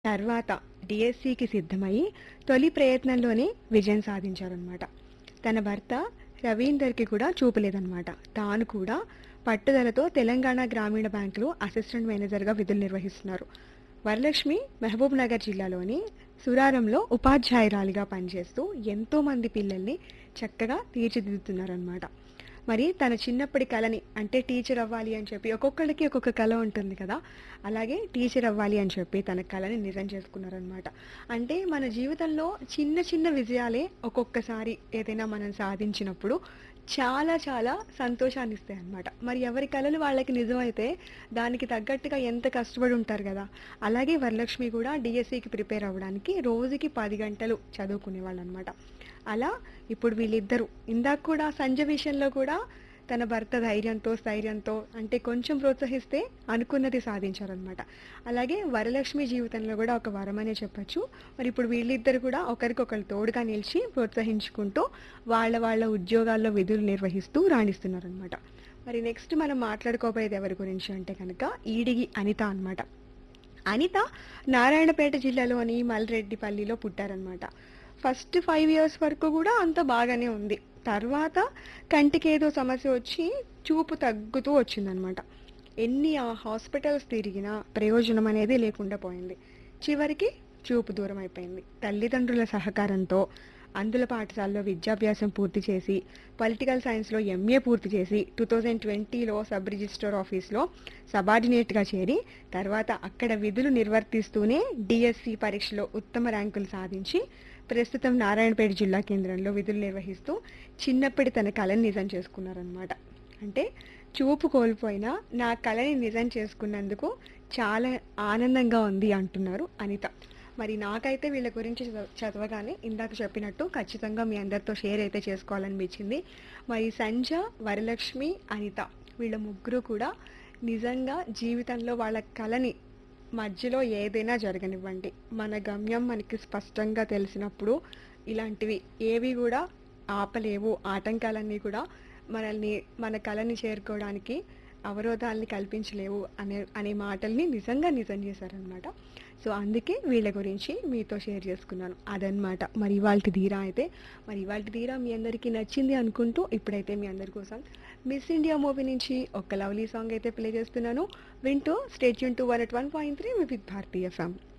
తర్వాత డిఎస్సికి సిద్ధమై తొలి ప్రయత్నంలోనే విజయం సాధించారనమాట తన భర్త రవీందర్కి కూడా చూపలేదన్నమాట తాను కూడా పట్టుదలతో తెలంగాణ గ్రామీణ బ్యాంకులో అసిస్టెంట్ మేనేజర్గా విధులు నిర్వహిస్తున్నారు వరలక్ష్మి మహబూబ్ నగర్ జిల్లాలోని సురారంలో ఉపాధ్యాయురాలిగా పనిచేస్తూ ఎంతో మంది పిల్లల్ని చక్కగా తీర్చిదిద్దుతున్నారనమాట మరి తన చిన్నప్పటి కళని అంటే టీచర్ అవ్వాలి అని చెప్పి ఒక్కొక్కళ్ళకి ఒక్కొక్క కళ ఉంటుంది కదా అలాగే టీచర్ అవ్వాలి అని చెప్పి తన కళని నిజం చేసుకున్నారనమాట అంటే మన జీవితంలో చిన్న చిన్న విజయాలే ఒక్కొక్కసారి ఏదైనా మనం సాధించినప్పుడు చాలా చాలా సంతోషాన్ని ఇస్తాయి అన్నమాట మరి ఎవరి కళలు వాళ్ళకి నిజమైతే దానికి తగ్గట్టుగా ఎంత కష్టపడి ఉంటారు కదా అలాగే వరలక్ష్మి కూడా డిఎస్సికి ప్రిపేర్ అవ్వడానికి రోజుకి పది గంటలు చదువుకునేవాళ్ళు అనమాట అలా ఇప్పుడు వీళ్ళిద్దరూ ఇందాక కూడా సంజయ్ విషయంలో కూడా తన భర్త ధైర్యంతో స్థైర్యంతో అంటే కొంచెం ప్రోత్సహిస్తే అనుకున్నది సాధించారనమాట అలాగే వరలక్ష్మి జీవితంలో కూడా ఒక వరమనే చెప్పొచ్చు మరి ఇప్పుడు వీళ్ళిద్దరు కూడా ఒకరికొకరు తోడుగా నిలిచి ప్రోత్సహించుకుంటూ వాళ్ళ వాళ్ళ ఉద్యోగాల్లో విధులు నిర్వహిస్తూ రాణిస్తున్నారనమాట మరి నెక్స్ట్ మనం మాట్లాడుకోబోయేది ఎవరి గురించి అంటే కనుక ఈడిగి అనిత అన్నమాట అనిత నారాయణపేట జిల్లాలోని మల్రెడ్డిపల్లిలో పుట్టారనమాట ఫస్ట్ ఫైవ్ ఇయర్స్ వరకు కూడా అంత బాగానే ఉంది తర్వాత కంటికి ఏదో సమస్య వచ్చి చూపు తగ్గుతూ వచ్చిందనమాట ఎన్ని ఆ హాస్పిటల్స్ తిరిగినా ప్రయోజనం అనేది లేకుండా పోయింది చివరికి చూపు దూరం అయిపోయింది తల్లిదండ్రుల సహకారంతో అందుల పాఠశాలలో విద్యాభ్యాసం పూర్తి చేసి పొలిటికల్ సైన్స్లో ఎంఏ పూర్తి చేసి టూ థౌజండ్ ట్వంటీలో సబ్ రిజిస్టర్ ఆఫీస్లో సబార్డినేట్గా చేరి తర్వాత అక్కడ విధులు నిర్వర్తిస్తూనే డిఎస్సి పరీక్షలో ఉత్తమ ర్యాంకులు సాధించి ప్రస్తుతం నారాయణపేట జిల్లా కేంద్రంలో విధులు నిర్వహిస్తూ చిన్నప్పటి తన కళని నిజం చేసుకున్నారనమాట అంటే చూపు కోల్పోయినా నా కళని నిజం చేసుకున్నందుకు చాలా ఆనందంగా ఉంది అంటున్నారు అనిత మరి నాకైతే వీళ్ళ గురించి చదవ- చదవగానే ఇందాక చెప్పినట్టు ఖచ్చితంగా మీ అందరితో షేర్ అయితే చేసుకోవాలనిపించింది మరి సంజ వరలక్ష్మి అనిత వీళ్ళ ముగ్గురు కూడా నిజంగా జీవితంలో వాళ్ళ కళని మధ్యలో ఏదైనా జరగనివ్వండి మన గమ్యం మనకి స్పష్టంగా తెలిసినప్పుడు ఇలాంటివి ఏవి కూడా ఆపలేవు ఆటంకాలన్నీ కూడా మనల్ని మన కళని చేరుకోవడానికి అవరోధాలని కల్పించలేవు అనే అనే మాటల్ని నిజంగా నిజం చేశారనమాట సో అందుకే వీళ్ళ గురించి మీతో షేర్ చేసుకున్నాను అదనమాట మరి ఇవాళ ధీరా అయితే మరి ఇవాళ ధీరా మీ అందరికీ నచ్చింది అనుకుంటూ ఇప్పుడైతే మీ అందరి కోసం మిస్ ఇండియా మూవీ నుంచి ఒక లవ్లీ సాంగ్ అయితే ప్లే చేస్తున్నాను వింటూ stay tuned to one eight one point three with Bharatiya FM